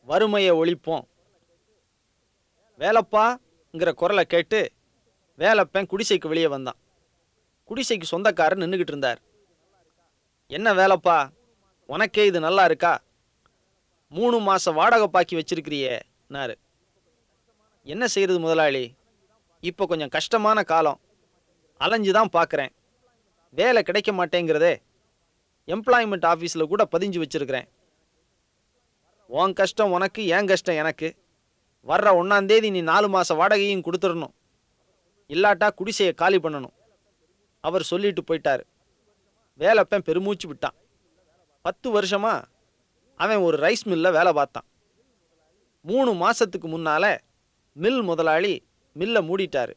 வறுமையை ஒழிப்போம் வேலப்பாங்கிற குரலை கேட்டு வேலப்பன் குடிசைக்கு வெளியே வந்தான் குடிசைக்கு சொந்தக்காரர் நின்றுக்கிட்டு இருந்தார் என்ன வேலப்பா உனக்கே இது நல்லா இருக்கா மூணு மாசம் வாடகை பாக்கி வச்சிருக்கிறியே நாரு என்ன செய்யறது முதலாளி இப்போ கொஞ்சம் கஷ்டமான காலம் அலைஞ்சு தான் பார்க்குறேன் வேலை கிடைக்க மாட்டேங்கிறதே எம்ப்ளாய்மெண்ட் ஆஃபீஸில் கூட பதிஞ்சு வச்சிருக்கிறேன் உன் கஷ்டம் உனக்கு என் கஷ்டம் எனக்கு வர்ற ஒன்றாந்தேதி நீ நாலு மாதம் வாடகையும் கொடுத்துடணும் இல்லாட்டா குடிசையை காலி பண்ணணும் அவர் சொல்லிட்டு போயிட்டார் வேலைப்பன் பெருமூச்சு விட்டான் பத்து வருஷமா அவன் ஒரு ரைஸ் மில்ல வேலை பார்த்தான் மூணு மாசத்துக்கு முன்னால மில் முதலாளி மில்லை மூடிட்டாரு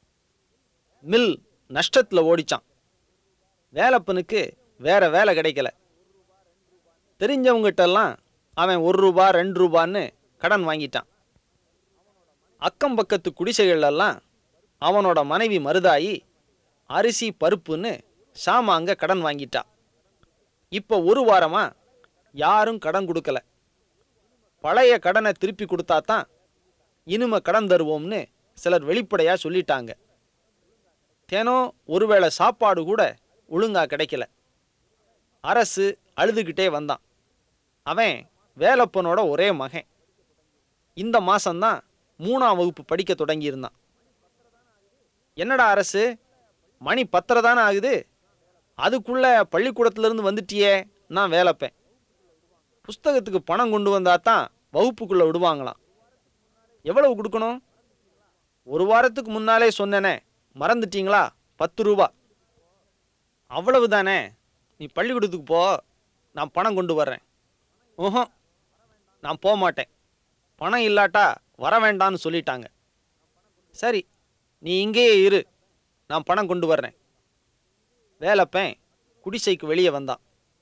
மில் நஷ்டத்துல ஓடிச்சான் வேலப்பனுக்கு வேற வேலை கிடைக்கல தெரிஞ்சவங்கிட்டெல்லாம் அவன் ஒரு ரூபா ரெண்டு ரூபான்னு கடன் வாங்கிட்டான் அக்கம் பக்கத்து குடிசைகள்லாம் அவனோட மனைவி மருதாயி அரிசி பருப்புன்னு சாமாங்க கடன் வாங்கிட்டா இப்போ ஒரு வாரமா யாரும் கடன் கொடுக்கல பழைய கடனை திருப்பி கொடுத்தா தான் இனிமே கடன் தருவோம்னு சிலர் வெளிப்படையா சொல்லிட்டாங்க தினம் ஒருவேளை சாப்பாடு கூட ஒழுங்கா கிடைக்கல அரசு அழுதுகிட்டே வந்தான் அவன் வேலப்பனோட ஒரே மகன் இந்த மாசம்தான் மூணாம் வகுப்பு படிக்க தொடங்கியிருந்தான் என்னடா அரசு மணி பத்தரை தானே ஆகுது அதுக்குள்ள பள்ளிக்கூடத்திலிருந்து வந்துட்டியே நான் வேலைப்பேன் புஸ்தகத்துக்கு பணம் கொண்டு வந்தா தான் வகுப்புக்குள்ள விடுவாங்களாம் எவ்வளவு கொடுக்கணும் ஒரு வாரத்துக்கு முன்னாலே சொன்னேனே மறந்துட்டீங்களா பத்து ரூபா அவ்வளவு தானே நீ பள்ளிக்கூடத்துக்கு போ நான் பணம் கொண்டு வர்றேன் ஓஹோ நான் போக மாட்டேன் பணம் இல்லாட்டா வர வேண்டான்னு சொல்லிட்டாங்க சரி நீ இங்கேயே இரு நான் பணம் கொண்டு வர்றேன் வேலப்பன் குடிசைக்கு வெளியே வந்தான்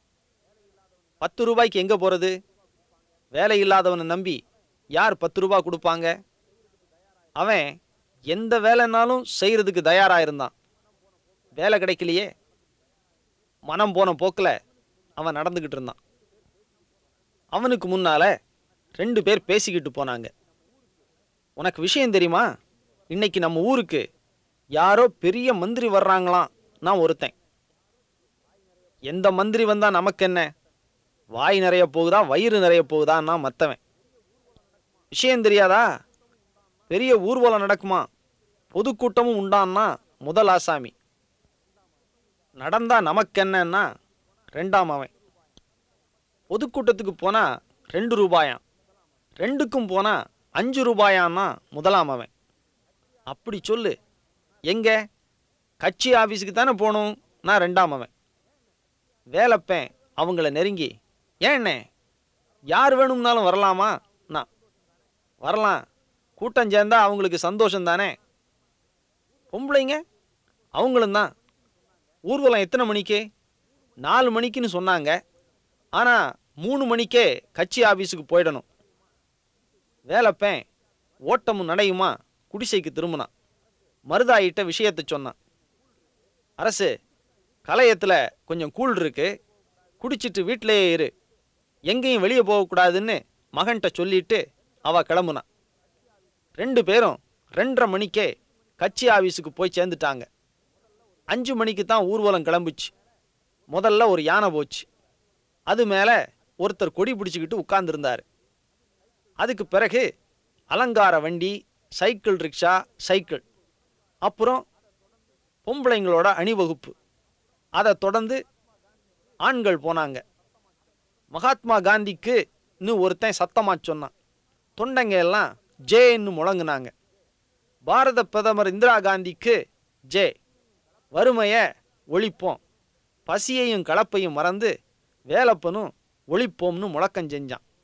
பத்து ரூபாய்க்கு எங்கே போகிறது வேலை இல்லாதவனை நம்பி யார் பத்து ரூபா கொடுப்பாங்க அவன் எந்த வேலைனாலும் செய்கிறதுக்கு தயாராக இருந்தான் வேலை கிடைக்கலையே மனம் போன போக்கில் அவன் நடந்துக்கிட்டு இருந்தான் அவனுக்கு முன்னால ரெண்டு பேர் பேசிக்கிட்டு போனாங்க உனக்கு விஷயம் தெரியுமா இன்னைக்கு நம்ம ஊருக்கு யாரோ பெரிய மந்திரி வர்றாங்களாம் நான் ஒருத்தன் எந்த மந்திரி வந்தா நமக்கு என்ன வாய் நிறைய போகுதா வயிறு நிறைய போகுதான்னா மத்தவன் விஷயம் தெரியாதா பெரிய ஊர்வலம் நடக்குமா பொதுக்கூட்டமும் உண்டான்னா முதல் ஆசாமி நடந்தா நமக்கென்னன்னா ரெண்டாம் அவன் பொதுக்கூட்டத்துக்கு போனா ரெண்டு ரூபாயாம் ரெண்டுக்கும் போனா அஞ்சு ரூபாயான்னா முதலாம் அவன் அப்படி சொல்லு எங்க கட்சி ஆஃபீஸுக்கு தானே போகணும் நான் ரெண்டாம் அவன் வேலைப்பேன் அவங்கள நெருங்கி ஏண்ணே யார் வேணும்னாலும் வரலாமா நான் வரலாம் கூட்டம் சேர்ந்தா அவங்களுக்கு சந்தோஷம் தானே பொம்பளைங்க அவங்களும் தான் ஊர்வலம் எத்தனை மணிக்கு நாலு மணிக்குன்னு சொன்னாங்க ஆனால் மூணு மணிக்கே கட்சி ஆஃபீஸுக்கு போயிடணும் வேலைப்பேன் ஓட்டமும் நடையுமா குடிசைக்கு திரும்பினான் மருதாயிட்ட விஷயத்தை சொன்னான் அரசு கலையத்தில் கொஞ்சம் கூழ் இருக்கு குடிச்சிட்டு வீட்டிலேயே இரு எங்கேயும் வெளியே போகக்கூடாதுன்னு மகன்கிட்ட சொல்லிட்டு அவ கிளம்புனான் ரெண்டு பேரும் ரெண்டரை மணிக்கே கட்சி ஆஃபீஸுக்கு போய் சேர்ந்துட்டாங்க அஞ்சு மணிக்கு தான் ஊர்வலம் கிளம்புச்சு முதல்ல ஒரு யானை போச்சு அது மேலே ஒருத்தர் கொடி பிடிச்சிக்கிட்டு உட்கார்ந்துருந்தார் அதுக்கு பிறகு அலங்கார வண்டி சைக்கிள் ரிக்ஷா சைக்கிள் அப்புறம் பொம்பளைங்களோட அணிவகுப்பு அதை தொடர்ந்து ஆண்கள் போனாங்க மகாத்மா காந்திக்கு இன்னும் ஒருத்தன் சத்தமாக சொன்னான் தொண்டைங்க எல்லாம் ஜேன்னு முழங்குனாங்க பாரத பிரதமர் இந்திரா காந்திக்கு ஜே வறுமையை ஒழிப்போம் பசியையும் கலப்பையும் மறந்து வேலப்பனும் ஒழிப்போம்னு முழக்கம் செஞ்சான்